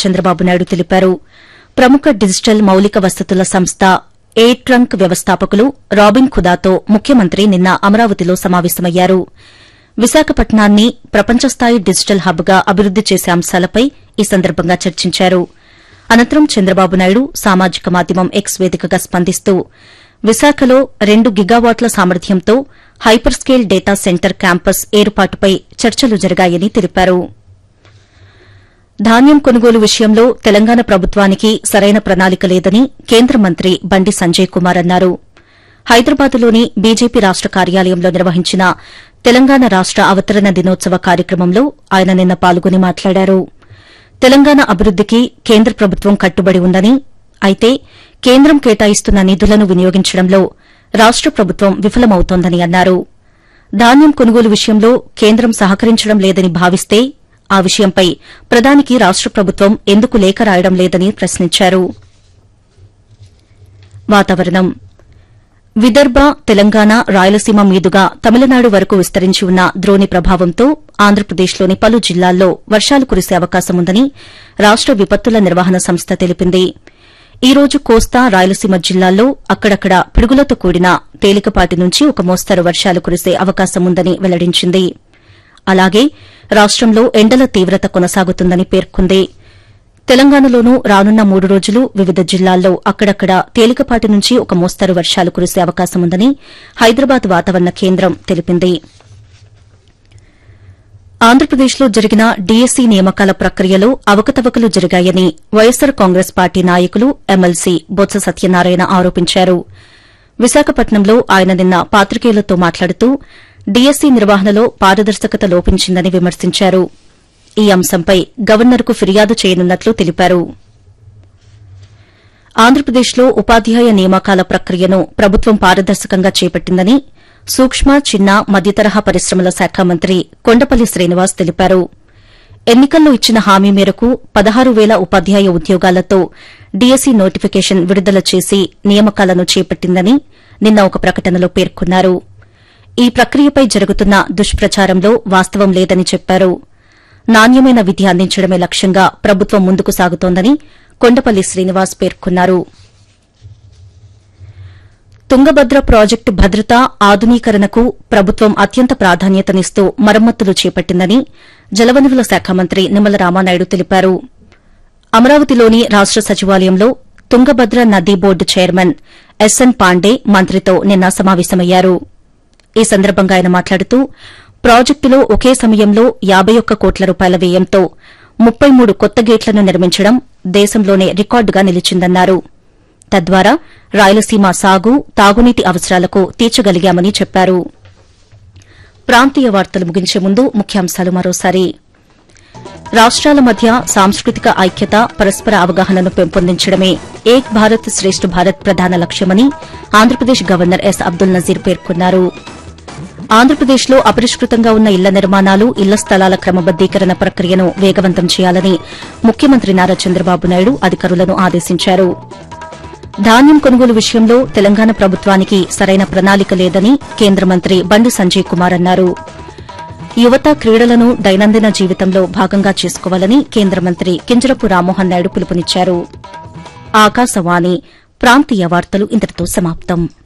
చంద్రబాబు నాయుడు తెలిపారు ప్రముఖ డిజిటల్ మౌలిక వసతుల సంస్థ ఏ ట్రంక్ వ్యవస్థాపకులు రాబిన్ ఖుదాతో ముఖ్యమంత్రి నిన్న అమరావతిలో సమావేశమయ్యారు విశాఖపట్నాన్ని ప్రపంచస్థాయి డిజిటల్ హబ్గా అభివృద్ది చేసే అంశాలపై ఈ సందర్భంగా చర్చించారు అనంతరం చంద్రబాబు నాయుడు సామాజిక మాధ్యమం ఎక్స్ వేదికగా స్పందిస్తూ విశాఖలో రెండు గిగావాట్ల సామర్థ్యంతో hyperscale data centre campus ఏర్పాటుపై చర్చలు జరిగాయని తెలిపారు ధాన్యం కొనుగోలు విషయంలో తెలంగాణ ప్రభుత్వానికి సరైన ప్రణాళిక లేదని కేంద్ర మంత్రి బండి సంజయ్ కుమార్ అన్నారు హైదరాబాద్లోని బీజేపీ రాష్ట కార్యాలయంలో నిర్వహించిన తెలంగాణ రాష్ట అవతరణ దినోత్సవ కార్యక్రమంలో ఆయన నిన్న పాల్గొని మాట్లాడారు తెలంగాణ అభివృద్దికి కేంద్ర ప్రభుత్వం కట్టుబడి ఉందని అయితే కేంద్రం కేటాయిస్తున్న నిధులను వినియోగించడంలో రాష్ట ప్రభుత్వం విఫలమవుతోందని అన్నారు ధాన్యం కొనుగోలు విషయంలో కేంద్రం సహకరించడం లేదని భావిస్తే ఆ విషయంపై ప్రధానికి రాష్ట ప్రభుత్వం ఎందుకు లేఖ రాయడం లేదని ప్రశ్నించారు వాతావరణం విదర్భ తెలంగాణ రాయలసీమ మీదుగా తమిళనాడు వరకు విస్తరించి ఉన్న ద్రోణి ప్రభావంతో ఆంధ్రప్రదేశ్లోని పలు జిల్లాల్లో వర్షాలు కురిసే అవకాశం ఉందని రాష్ట విపత్తుల నిర్వహణ సంస్థ తెలిపింది ఈ రోజు కోస్తా రాయలసీమ జిల్లాల్లో అక్కడక్కడ పిడుగులతో కూడిన తేలికపాటి నుంచి ఒక మోస్తరు వర్షాలు కురిసే అవకాశం ఉందని వెల్లడించింది అలాగే రాష్టంలో ఎండల తీవ్రత కొనసాగుతుందని పేర్కొంది తెలంగాణలోనూ రానున్న మూడు రోజులు వివిధ జిల్లాల్లో అక్కడక్కడ తేలికపాటి నుంచి ఒక మోస్తరు వర్షాలు కురిసే అవకాశం ఉందని హైదరాబాద్ వాతావరణ కేంద్రం తెలిపింది ఆంధ్రప్రదేశ్లో జరిగిన డీఎస్సీ నియామకాల ప్రక్రియలో అవకతవకలు జరిగాయని వైఎస్సార్ కాంగ్రెస్ పార్టీ నాయకులు ఎమ్మెల్సీ బొత్స సత్యనారాయణ ఆరోపించారు విశాఖపట్నంలో ఆయన నిన్న పాత్రికేయులతో మాట్లాడుతూ డీఎస్సీ నిర్వహణలో పారదర్శకత లోపించిందని విమర్శించారు ఈ అంశంపై గవర్నర్కు ఫిర్యాదు చేయనున్నట్లు తెలిపారు ఆంధ్రప్రదేశ్లో ఉపాధ్యాయ నియామకాల ప్రక్రియను ప్రభుత్వం పారదర్శకంగా చేపట్టిందని సూక్ష్మ చిన్న మధ్యతరహా పరిశ్రమల శాఖ మంత్రి కొండపల్లి శ్రీనివాస్ తెలిపారు ఎన్నికల్లో ఇచ్చిన హామీ మేరకు పదహారు వేల ఉపాధ్యాయ ఉద్యోగాలతో డీఎస్సీ నోటిఫికేషన్ విడుదల చేసి నియామకాలను చేపట్టిందని నిన్న ఒక ప్రకటనలో పేర్కొన్నారు ఈ ప్రక్రియపై జరుగుతున్న దుష్ప్రచారంలో వాస్తవం లేదని చెప్పారు నాణ్యమైన విద్య అందించడమే లక్ష్యంగా ప్రభుత్వం ముందుకు సాగుతోందని కొండపల్లి శ్రీనివాస్ పేర్కొన్నారు తుంగభద్ర ప్రాజెక్టు భద్రత ఆధునీకరణకు ప్రభుత్వం అత్యంత ప్రాధాన్యతనిస్తూ మరమ్మతులు చేపట్టిందని జలవనరుల శాఖ మంత్రి నిమ్మల రామానాయుడు తెలిపారు అమరావతిలోని రాష్ట సచివాలయంలో తుంగభద్ర నదీ బోర్డు చైర్మన్ ఎస్ఎన్ పాండే మంత్రితో నిన్న సమావేశమయ్యారు ఈ సందర్భంగా ఆయన మాట్లాడుతూ ప్రాజెక్టులో ఒకే సమయంలో యాబై ఒక్క కోట్ల రూపాయల వ్యయంతో ముప్పై మూడు కొత్త గేట్లను నిర్మించడం దేశంలోనే రికార్డుగా నిలిచిందన్నారు తద్వారా రాయలసీమ సాగు తాగునీటి అవసరాలకు తీర్చగలిగామని చెప్పారు ప్రాంతీయ వార్తలు ముగించే ముందు ముఖ్యాంశాలు మరోసారి రాష్ట్రాల మధ్య సాంస్కృతిక ఐక్యత పరస్పర అవగాహనను పెంపొందించడమే ఏక్ భారత్ శ్రేష్ఠ భారత్ ప్రధాన లక్ష్యమని ఆంధ్రప్రదేశ్ గవర్నర్ ఎస్ అబ్దుల్ నజీర్ పేర్కొన్నారు ఆంధ్రప్రదేశ్లో అపరిష్కృతంగా ఉన్న ఇళ్ల నిర్మాణాలు ఇళ్ల స్థలాల క్రమబద్దీకరణ ప్రక్రియను వేగవంతం చేయాలని ముఖ్యమంత్రి నారా చంద్రబాబు నాయుడు అధికారులను ఆదేశించారు ధాన్యం కొనుగోలు విషయంలో తెలంగాణ ప్రభుత్వానికి సరైన ప్రణాళిక లేదని కేంద్ర మంత్రి బండి సంజయ్ కుమార్ అన్నారు యువత క్రీడలను దైనందిన జీవితంలో భాగంగా చేసుకోవాలని కేంద్ర మంత్రి కింజరపు రామ్మోహన్ నాయుడు పిలుపునిచ్చారు ఆకాశవాణి ప్రాంతీయ వార్తలు ఇంతటితో సమాప్తం